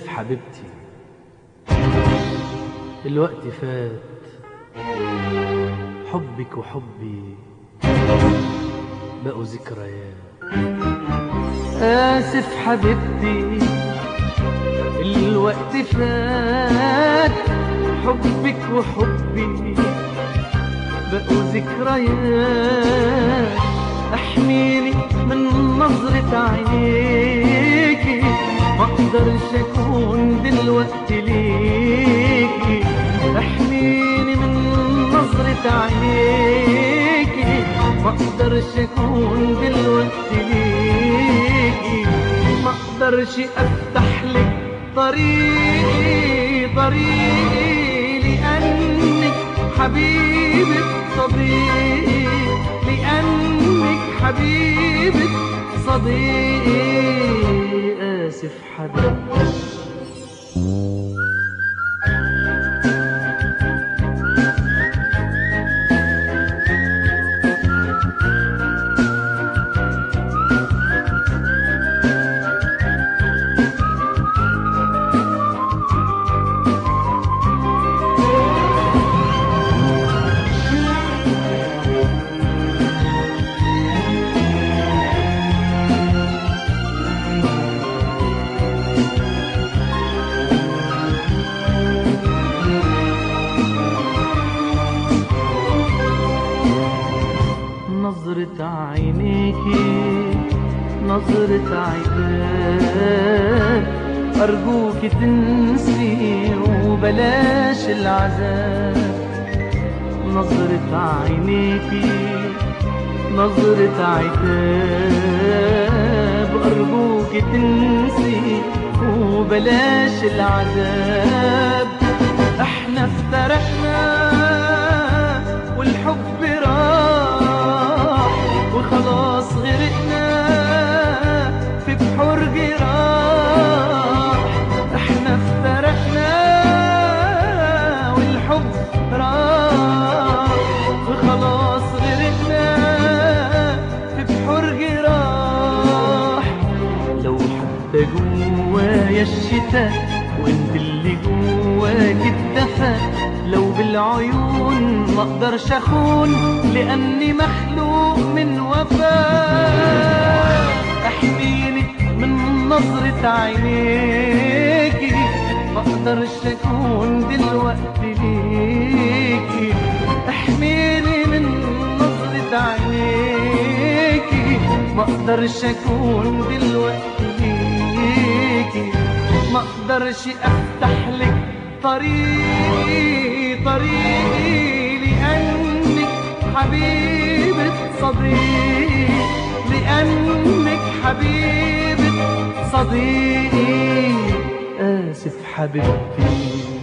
آسف حبيبتي الوقت فات حبك وحبي بقوا ذكريات آسف حبيبتي الوقت فات حبك وحبي بقوا ذكريات احميني من نظرة عينيكي ما اقدرش اكون دلوقتي ليكي احميني من نظرة عينيكي ما اقدرش اكون دلوقتي ليكي ما اقدرش افتح لك طريقي طريقي لانك حبيبة صديقي لانك حبيبة صديقي آسف حبيبتي نظرة عينيكي نظرة عتاب أرجوك تنسي وبلاش العذاب نظرة عينيكي نظرة عتاب أرجوك تنسي وبلاش العذاب احنا افترقنا والحب راح وخلاص غرقنا في بحور جراح احنا افترقنا والحب راح وخلاص غرقنا في بحور جراح لو حتى جوايا الشتاء وانت اللي جواك الدفا لو بالعيون ما اقدرش اخون لاني مخلوق من وفاء احميني من نظرة عينيكي ما اقدرش اكون دلوقتي ليكي احميني من نظرة عينيكي ما اقدرش اكون دلوقتي ليكي ما اقدرش افتح لك طريقي طريقي لانك حبيبة صديقي لانك حبيبة صديقي اسف حبيبتي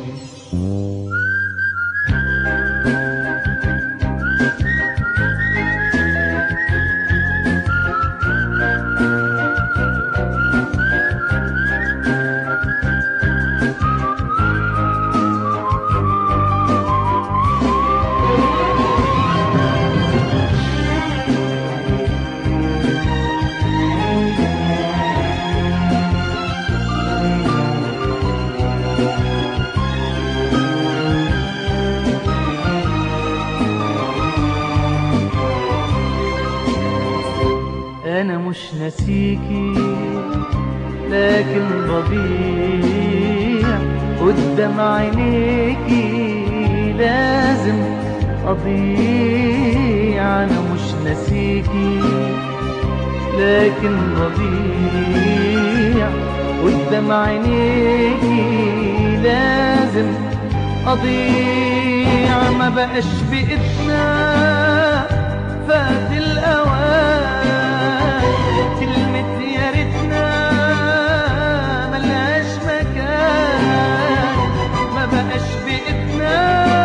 انا مش ناسيكي لكن رضيع قدام عينيكي لازم اضيع انا مش ناسيكي لكن رضيع قدام عينيكي لازم اضيع ما بقاش بايدنا فات الاوان كلمة يا ريتنا ملهاش مكان ما بقاش بايدنا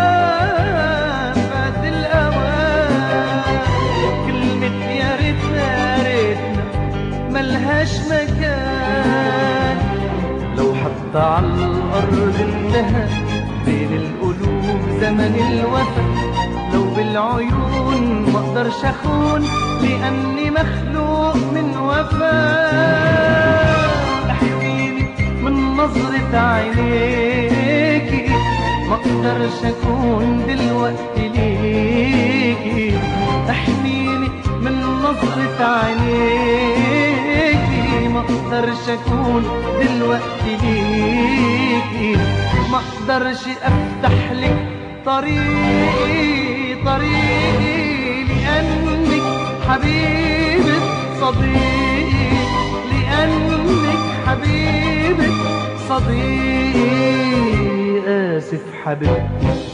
فات الاوان كلمة يا ريتنا يا ريتنا ملهاش مكان لو حتى على الأرض انتهى بين القلوب زمن الوفا لو بالعيون ما اقدرش اخون لاني مخلوق من وفا احكيلي من نظرة عينيكي ما اقدرش اكون دلوقتي ليكي احميني من نظرة عينيكي ما اقدرش اكون دلوقتي ليكي ما اقدرش افتح لك طريقي طريقي لانك حبيبة صديقي لانك حبيبة صديقي اسف حبيبتي